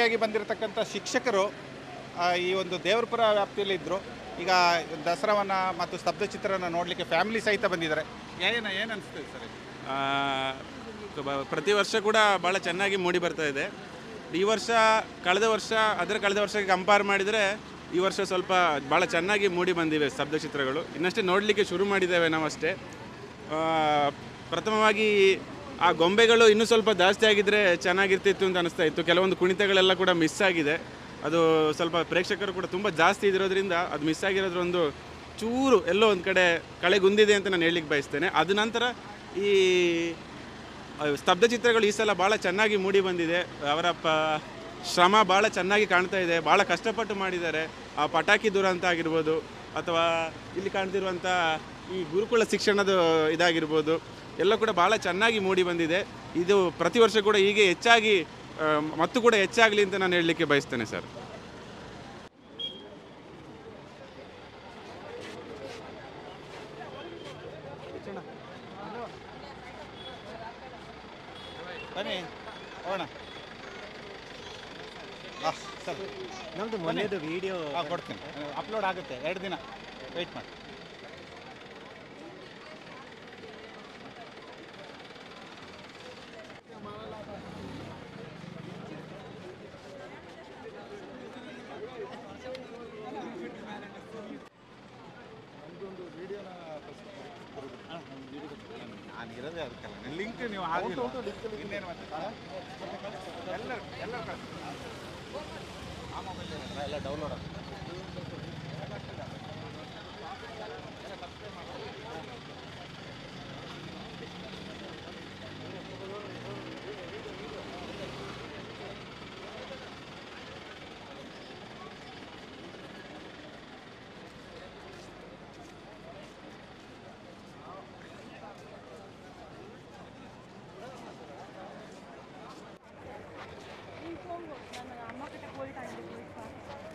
ಜೊತೆಯಾಗಿ ಬಂದಿರತಕ್ಕಂಥ ಶಿಕ್ಷಕರು ಆ, ಈ ಒಂದು ದೇವರಪುರ ವ್ಯಾಪ್ತಿಯಲ್ಲಿ ಇದ್ದರು ಈಗ ದಸರಾವನ್ನು ಮತ್ತು ಸ್ತಬ್ಧ ಚಿತ್ರನ ನೋಡಲಿಕ್ಕೆ ಫ್ಯಾಮಿಲಿ ಸಹಿತ ಬಂದಿದ್ದಾರೆ ಏನು ಏನು ಅನಿಸ್ತದೆ ಸರ್ ಇದು? ಆ, ಬ- ಪ್ರತಿ ವರ್ಷ ಕೂಡ ಭಾಳ ಚೆನ್ನಾಗಿ ಮೂಡಿ ಬರ್ತಾ ಇದೆ ಈ ವರ್ಷ ಕಳೆದ ವರ್ಷ ಅದರ ಕಳೆದ ವರ್ಷಕ್ಕೆ ಕಂಪೇರ್ ಮಾಡಿದರೆ ಈ ವರ್ಷ ಸ್ವಲ್ಪ ಭಾಳ ಚೆನ್ನಾಗಿ ಮೂಡಿ ಬಂದಿವೆ ಸ್ತಬ್ಧ ಚಿತ್ರಗಳು ಇನ್ನಷ್ಟೇ ನೋಡಲಿಕ್ಕೆ ಶುರು ಮಾಡಿದ್ದೇವೆ ನಾವು ಅಷ್ಟೇ ಆ, ಪ್ರಥಮವಾಗಿ ಆ ಗೊಂಬೆಗಳು ಇನ್ನೂ ಸ್ವಲ್ಪ ಜಾಸ್ತಿ ಆಗಿದ್ದರೆ ಚೆನ್ನಾಗಿರ್ತಿತ್ತು ಅಂತ ಅನಿಸ್ತಾ ಇತ್ತು ಕೆಲವೊಂದು ಕುಣಿತಗಳೆಲ್ಲ ಕೂಡ ಮಿಸ್ ಆಗಿದೆ ಅದು ಸ್ವಲ್ಪ ಪ್ರೇಕ್ಷಕರು ಕೂಡ ತುಂಬ ಜಾಸ್ತಿ ಇರೋದ್ರಿಂದ ಅದು ಮಿಸ್ ಆಗಿರೋದ್ರ ಒಂದು ಚೂರು ಎಲ್ಲೋ ಒಂದು ಕಡೆ ಕಳೆಗುಂದಿದೆ ಅಂತ ನಾನು ಹೇಳಲಿಕ್ಕೆ ಬಯಸ್ತೇನೆ ಅದು ನಂತರ ಈ ಅಹ್, ಸ್ತಬ್ಧ ಚಿತ್ರಗಳು ಈ ಸಲ ಭಾಳ ಚೆನ್ನಾಗಿ ಮೂಡಿ ಬಂದಿದೆ ಅವರ ಪ ಶ್ರಮ ಭಾಳ ಚೆನ್ನಾಗಿ ಕಾಣ್ತಾ ಇದೆ ಭಾಳ ಕಷ್ಟಪಟ್ಟು ಮಾಡಿದ್ದಾರೆ ಆ ಪಟಾಕಿ ದುರಂತ ಆಗಿರ್ಬೋದು ಅಥವಾ ಇಲ್ಲಿ ಕಾಣ್ತಿರುವಂಥ ಈ ಗುರುಕುಲ ಶಿಕ್ಷಣದ ಇದಾಗಿರ್ಬೋದು ಎಲ್ಲ ಕೂಡ ಭಾಳ ಚೆನ್ನಾಗಿ ಮೂಡಿ ಬಂದಿದೆ ಇದು ಪ್ರತಿ ವರ್ಷ ಕೂಡ ಹೀಗೆ ಹೆಚ್ಚಾಗಿ ಆ, ಮತ್ತು ಕೂಡ ಹೆಚ್ಚಾಗಲಿ ಅಂತ ನಾನು ಹೇಳಲಿಕ್ಕೆ ಬಯಸ್ತೇನೆ ಸರ್ ಬನ್ನಿ ಹೋಗೋಣ ಹಾಂ ಸರ್ ನಮ್ದು ಮೊನ್ನೆದು ವಿಡಿಯೋ ಹಾಂ ಕೊಡ್ತೀನಿ ಅಪ್ಲೋಡ್ ಆಗುತ್ತೆ ಎರಡು ದಿನ ವೆಯ್ಟ್ ಮಾಡಿ ನಾನು ಇರೋದೇ ಅದಕ್ಕಲ್ಲ ಲಿಂಕ್ ನೀವು ಹಾಕಿಲ್ಲ ಇನ್ನೇನು ಮತ್ತೆ ಎಲ್ಲರೂ ಎಲ್ಲರೂ ಕಳಿಸಿ ಆ ಮೊಬೈಲ್ ಎಲ್ಲ ಡೌನ್ಲೋಡ್ ಆಗುತ್ತೆ ಅಮ್ಮಕಿட்ட போயிட்டாங்க போயிட்டா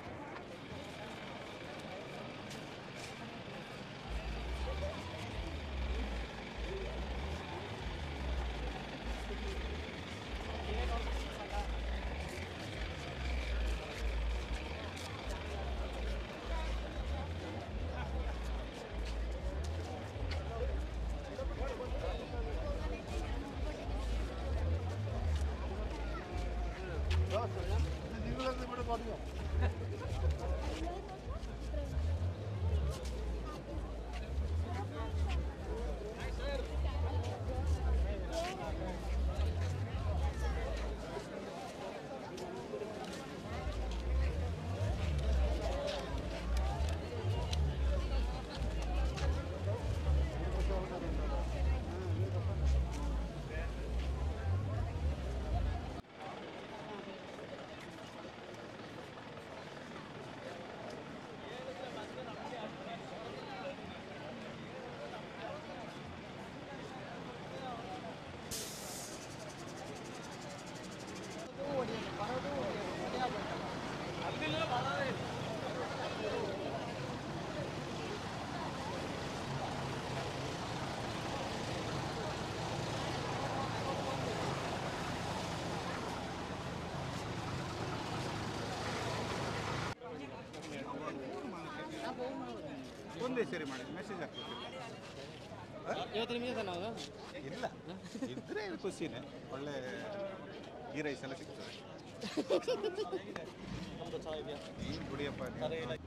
ಒಂದೇ ಸರಿ ಮಾಡಿ ಮೆಸೇಜ್ ಹಾಕ್ಬೇಕು ಇವತ್ತು ನಿಮಗೆ ನಾವು ಇಲ್ಲ ಇದ್ರೆ ಖುಷಿನೇ ಒಳ್ಳೆ ಗೀ ರೈಸ್ ಎಲ್ಲ ಸಿಗ್ತದೆ ನೀನ್ ಕುಡಿಯಪ್ಪ ನೀನು.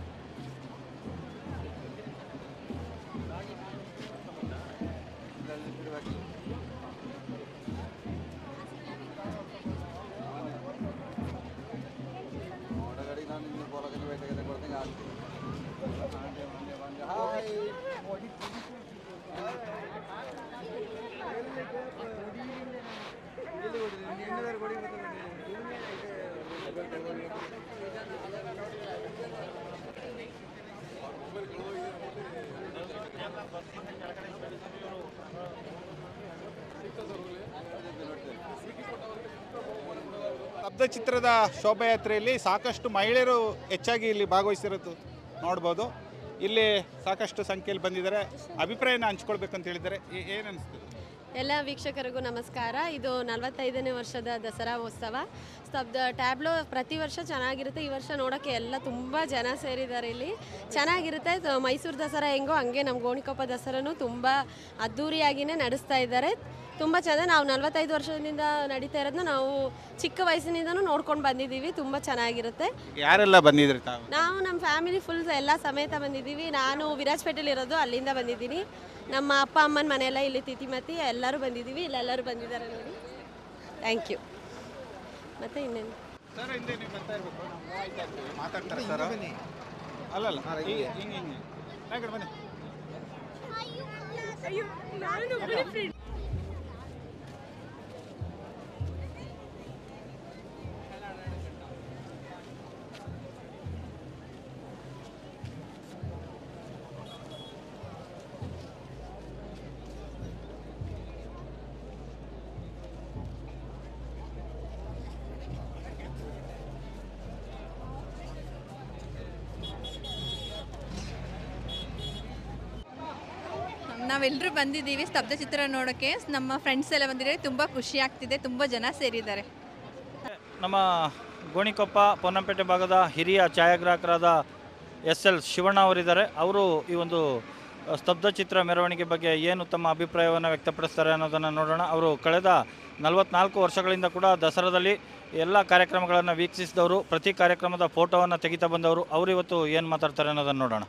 ಸ್ತಬ್ಧ ಚಿತ್ರದ ಶೋಭಾಯಾತ್ರೆಯಲ್ಲಿ ಸಾಕಷ್ಟು ಮಹಿಳೆಯರು ಹೆಚ್ಚಾಗಿ ಇಲ್ಲಿ ಭಾಗವಹಿಸಿರೋದು ನೋಡ್ಬೋದು ಇಲ್ಲಿ ಸಾಕಷ್ಟು ಸಂಖ್ಯೆಯಲ್ಲಿ ಬಂದಿದ್ದಾರೆ ಅಭಿಪ್ರಾಯನ ಹಂಚ್ಕೊಳ್ಬೇಕಂತ ಹೇಳಿದ್ದಾರೆ ಏನು ಅನಿಸ್ತದೆ ಎಲ್ಲ ವೀಕ್ಷಕರಿಗೂ ನಮಸ್ಕಾರ ಇದು ನಲವತ್ತೈದನೇ ವರ್ಷದ ದಸರಾ ಉತ್ಸವ ಸ್ತಬ್ಧ ಟ್ಯಾಬ್ಲೋ ಪ್ರತಿ ವರ್ಷ ಚೆನ್ನಾಗಿರುತ್ತೆ ಈ ವರ್ಷ ನೋಡೋಕ್ಕೆ ಎಲ್ಲ ತುಂಬ ಜನ ಸೇರಿದ್ದಾರೆ ಇಲ್ಲಿ ಚೆನ್ನಾಗಿರುತ್ತೆ ತ- ಮೈಸೂರು ದಸರಾ ಹೆಂಗೋ ಹಂಗೆ ನಮ್ಮ ಗೋಣಿಕೊಪ್ಪ ದಸರಾನು ತುಂಬ ಅದ್ಧೂರಿಯಾಗಿಯೇ ನಡೆಸ್ತಾ ಇದ್ದಾರೆ ತುಂಬ ಚೆನ್ನಾಗಿ ನಾವು ನಲವತ್ತೈದು ವರ್ಷದಿಂದ ನಡೀತಾ ಇರೋದನ್ನ ನಾವು ಚಿಕ್ಕ ವಯಸ್ಸಿನಿಂದನೂ ನೋಡ್ಕೊಂಡು ಬಂದಿದ್ದೀವಿ ತುಂಬ ಚೆನ್ನಾಗಿರುತ್ತೆ ಯಾರೆಲ್ಲ ಬಂದಿದ್ರಿ ತಾವು ನಾವು ನಮ್ಮ ಫ್ಯಾಮಿಲಿ ಫುಲ್ ಎಲ್ಲ ಸಮೇತ ಬಂದಿದ್ದೀವಿ ನಾನು ವಿರಾಜಪೇಟೆಲಿ ಇರೋದು ಅಲ್ಲಿಂದ ಬಂದಿದ್ದೀನಿ ನಮ್ಮ ಅಪ್ಪ ಅಮ್ಮನ ಮನೆಯೆಲ್ಲ ಇಲ್ಲಿ ತಿಥಿಮತಿ ಎಲ್ಲರೂ ಬಂದಿದ್ದೀವಿ ಇಲ್ಲೆಲ್ಲರೂ ಬಂದಿದ್ದಾರೆ ನೋಡಿ ಥ್ಯಾಂಕ್ ಯು ಮತ್ತೆ ಇನ್ನೇನು ಸರ್ ಹಿಂದೆ ನೀವು ಬರ್ತಾ ಇರಬೇಕು ನಾವು move ಆಯ್ತಾ ಇರ್ತೀವಿ ಮಾತಾಡ್ತಾರೆ ಸರ್ ಅಲ್ಲಲ್ಲ ಹಿಂಗೆ ಹಿಂಗೆ ಹಿಂಗೆ ಆ ಕಡೆ ಬನ್ನಿ ನಾವೆಲ್ಲರೂ ಬಂದಿದ್ದೀವಿ ಸ್ತಬ್ಧ ಚಿತ್ರ ನೋಡೋಕ್ಕೆ ನಮ್ಮ ಫ್ರೆಂಡ್ಸ್ ಎಲ್ಲ ಬಂದಿದ್ದಾರೆ ತುಂಬ ಖುಷಿ ಆಗ್ತಿದೆ ತುಂಬ ಜನ ಸೇರಿದ್ದಾರೆ ನಮ್ಮ ಗೋಣಿಕೊಪ್ಪ ಪೊನ್ನಂಪೇಟೆ ಭಾಗದ ಹಿರಿಯ ಛಾಯಾಗ್ರಾಹಕರಾದ ಎಸ್ ಎಲ್ ಶಿವಣ್ಣ ಅವರಿದ್ದಾರೆ ಅವರು ಈ ಒಂದು ಅ, ಸ್ತಬ್ಧ ಚಿತ್ರ ಮೆರವಣಿಗೆ ಬಗ್ಗೆ ಏನು ತಮ್ಮ ಅಭಿಪ್ರಾಯವನ್ನು ವ್ಯಕ್ತಪಡಿಸ್ತಾರೆ ಅನ್ನೋದನ್ನು ನೋಡೋಣ ಅವರು ಕಳೆದ ನಲವತ್ನಾಲ್ಕು ವರ್ಷಗಳಿಂದ ಕೂಡ ದಸರಾದಲ್ಲಿ ಎಲ್ಲ ಕಾರ್ಯಕ್ರಮಗಳನ್ನು ವೀಕ್ಷಿಸಿದವರು ಪ್ರತಿ ಕಾರ್ಯಕ್ರಮದ ಫೋಟೋವನ್ನು ತೆಗಿತಾ ಬಂದವರು ಅವರು ಇವತ್ತು ಏನು ಮಾತಾಡ್ತಾರೆ ಅನ್ನೋದನ್ನು ನೋಡೋಣ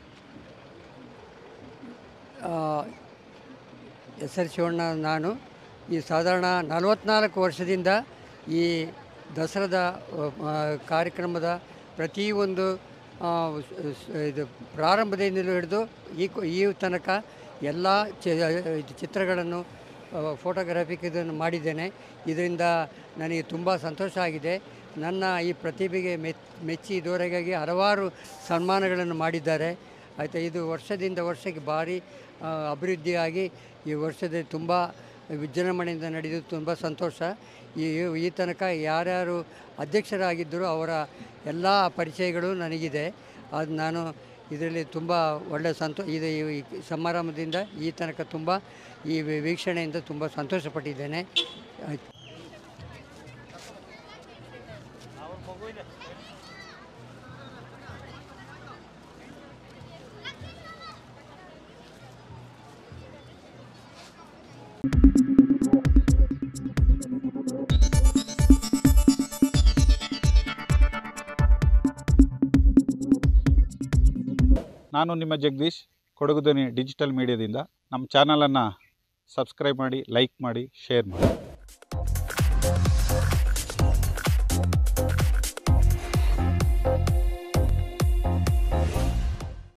ಎಸ್ ಎಲ್ ಶಿವಣ್ಣ ನಾನು ಈ ಸಾಧಾರಣ ನಲವತ್ನಾಲ್ಕು ವರ್ಷದಿಂದ ಈ ದಸರಾದ ಆ, ಕಾರ್ಯಕ್ರಮದ ಪ್ರತಿಯೊಂದು ಆ, ಸ- ಸ- ಇದು ಪ್ರಾರಂಭದಿಂದಲೂ ಹಿಡಿದು ಈ ಕು- ಈ ತನಕ ಎಲ್ಲ ಚಿ ಇದು ಚಿತ್ರಗಳನ್ನು ಫೋಟೋಗ್ರಾಫಿಕ್ ಇದನ್ನು ಮಾಡಿದ್ದೇನೆ ಇದರಿಂದ ನನಗೆ ತುಂಬ ಸಂತೋಷ ಆಗಿದೆ ನನ್ನ ಈ ಪ್ರತಿಭೆಗೆ ಮೆಚ್ ಮೆಚ್ಚಿ ಇದುವರೆಗಾಗಿ ಹಲವಾರು ಸನ್ಮಾನಗಳನ್ನು ಮಾಡಿದ್ದಾರೆ ಆಯಿತಾ ಇದು ವರ್ಷದಿಂದ ವರ್ಷಕ್ಕೆ ಭಾರಿ ಆ, ಅಭಿವೃದ್ಧಿಯಾಗಿ ಈ ವರ್ಷದಲ್ಲಿ ತುಂಬ ವಿಜೃಂಭಣೆಯಿಂದ ನಡೆದು ತುಂಬ ಸಂತೋಷ ಈ ಈ ತನಕ ಯಾರ್ಯಾರು ಅಧ್ಯಕ್ಷರಾಗಿದ್ದರೂ ಅವರ ಎಲ್ಲ ಪರಿಚಯಗಳು ನನಗಿದೆ ಅದು ನಾನು ಇದರಲ್ಲಿ ತುಂಬ ಒಳ್ಳೆಯ ಸಂತೋ ಇದು ಈ ಸಮಾರಂಭದಿಂದ ಈ ತನಕ ತುಂಬ ಈ ವಿ- ವೀಕ್ಷಣೆಯಿಂದ ತುಂಬ ಸಂತೋಷಪಟ್ಟಿದ್ದೇನೆ ಆಯ್ತು ನಾನು ನಿಮ್ಮ ಜಗದೀಶ್ ಕೊಡಗು ಧ್ವನಿ ಡಿಜಿಟಲ್ ಮೀಡಿಯಾದಿಂದ ನಮ್ಮ ಚಾನಲನ್ನು ಸಬ್ಸ್ಕ್ರೈಬ್ ಮಾಡಿ ಲೈಕ್ ಮಾಡಿ ಶೇರ್ ಮಾಡಿ